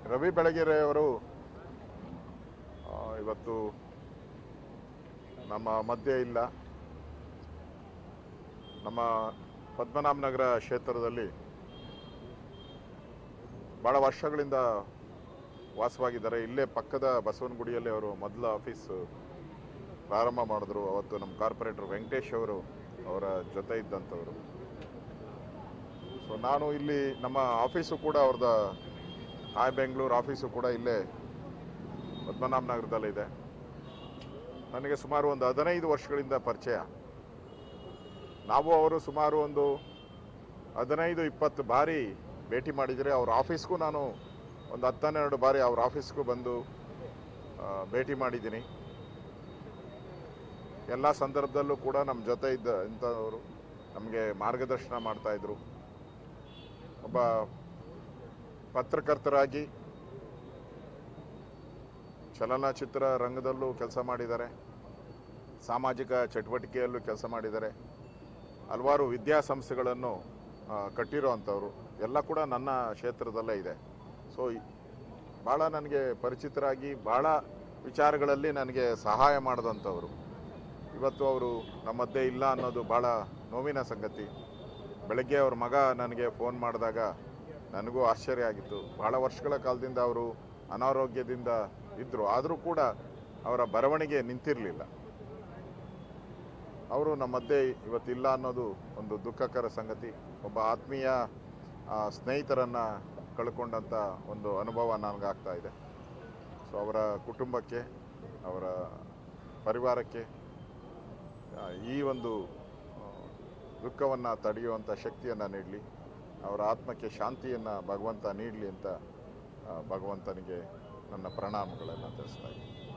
ರವಿ ಬೆಳಗೆರೆ ಅವರು ಆ, ಇವತ್ತು ನಮ್ಮ ಮಧ್ಯೆ ಇಲ್ಲ ನಮ್ಮ ಪದ್ಮನಾಭನಗರ ಕ್ಷೇತ್ರದಲ್ಲಿ ಭಾಳ ವರ್ಷಗಳಿಂದ ವಾಸವಾಗಿದ್ದಾರೆ ಇಲ್ಲೇ ಪಕ್ಕದ ಬಸವನಗುಡಿಯಲ್ಲಿ ಅವರು ಮೊದಲ ಆಫೀಸ್ ಪ್ರಾರಂಭ ಮಾಡಿದ್ರು ಅವತ್ತು ನಮ್ಮ ಕಾರ್ಪೊರೇಟರ್ ವೆಂಕಟೇಶ್ ಅವರು ಅವರ ಜೊತೆ ಇದ್ದಂಥವರು ಸೊ ನಾನು ಇಲ್ಲಿ ನಮ್ಮ ಆಫೀಸು ಕೂಡ ಅವ್ರದ್ದು ಹಾಯ್ ಬೆಂಗಳೂರು ಆಫೀಸು ಕೂಡ ಇಲ್ಲೇ ಪದ್ಮನಾಭನಗರದಲ್ಲಿದೆ ನನಗೆ ಸುಮಾರು ಒಂದು ಹದಿನೈದು ವರ್ಷಗಳಿಂದ ಪರಿಚಯ ನಾವು ಅವರು ಸುಮಾರು ಒಂದು ಹದಿನೈದು ಇಪ್ಪತ್ತು ಬಾರಿ ಭೇಟಿ ಮಾಡಿದರೆ ಅವ್ರ ಆಫೀಸ್ಗೂ ನಾನು ಒಂದು ಹತ್ತನ್ನೆರಡು ಬಾರಿ ಅವ್ರ ಆಫೀಸ್ಗೂ ಬಂದು ಆ, ಭೇಟಿ ಮಾಡಿದ್ದೀನಿ ಎಲ್ಲ ಸಂದರ್ಭದಲ್ಲೂ ಕೂಡ ನಮ್ಮ ಜೊತೆ ಇದ್ದ ಇಂಥವರು ನಮಗೆ ಮಾರ್ಗದರ್ಶನ ಮಾಡ್ತಾಯಿದ್ರು ಒಬ್ಬ ಪತ್ರಕರ್ತರಾಗಿ ಚಲನಚಿತ್ರ ರಂಗದಲ್ಲೂ ಕೆಲಸ ಮಾಡಿದ್ದಾರೆ ಸಾಮಾಜಿಕ ಚಟುವಟಿಕೆಯಲ್ಲೂ ಕೆಲಸ ಮಾಡಿದ್ದಾರೆ ಹಲವಾರು ವಿದ್ಯಾಸಂಸ್ಥೆಗಳನ್ನು ಆ, ಕಟ್ಟಿರೋ ಅಂಥವ್ರು ಎಲ್ಲ ಕೂಡ ನನ್ನ ಕ್ಷೇತ್ರದಲ್ಲೇ ಇದೆ ಸೊ ಭಾಳ ನನಗೆ ಪರಿಚಿತರಾಗಿ ಭಾಳ ವಿಚಾರಗಳಲ್ಲಿ ನನಗೆ ಸಹಾಯ ಮಾಡಿದಂಥವ್ರು ಇವತ್ತು ಅವರು ನಮ್ಮ ಮಧ್ಯೆ ಇಲ್ಲ ಅನ್ನೋದು ಭಾಳ ನೋವಿನ ಸಂಗತಿ ಬೆಳಗ್ಗೆ ಅವ್ರ ಮಗ ನನಗೆ ಫೋನ್ ಮಾಡಿದಾಗ ನನಗೂ ಆಶ್ಚರ್ಯ ಆಗಿತ್ತು ಭಾಳ ವರ್ಷಗಳ ಕಾಲದಿಂದ ಅವರು ಅನಾರೋಗ್ಯದಿಂದ ಇದ್ದರು ಆದರೂ ಕೂಡ ಅವರ ಬರವಣಿಗೆ ನಿಂತಿರಲಿಲ್ಲ ಅವರು ನಮ್ಮ ಮಧ್ಯೆ ಇವತ್ತಿಲ್ಲ ಅನ್ನೋದು ಒಂದು ದುಃಖಕರ ಸಂಗತಿ ಒಬ್ಬ ಆತ್ಮೀಯ ಆ, ಸ್ನೇಹಿತರನ್ನು ಕಳ್ಕೊಂಡಂಥ ಒಂದು ಅನುಭವ ನನಗಾಗ್ತಾ ಇದೆ ಸೊ ಅವರ ಕುಟುಂಬಕ್ಕೆ ಅವರ ಪರಿವಾರಕ್ಕೆ ಆ, ಈ ಒಂದು ದುಃಖವನ್ನು ತಡೆಯುವಂಥ ಶಕ್ತಿಯನ್ನು ನೀಡಲಿ ಅವರ ಆತ್ಮಕ್ಕೆ ಶಾಂತಿಯನ್ನು ಭಗವಂತ ನೀಡಲಿ ಅಂತ ಆ, ಭಗವಂತನಿಗೆ ನನ್ನ ಪ್ರಣಾಮಗಳನ್ನು ತಿಳಿಸ್ತಾ ಇದ್ದೀನಿ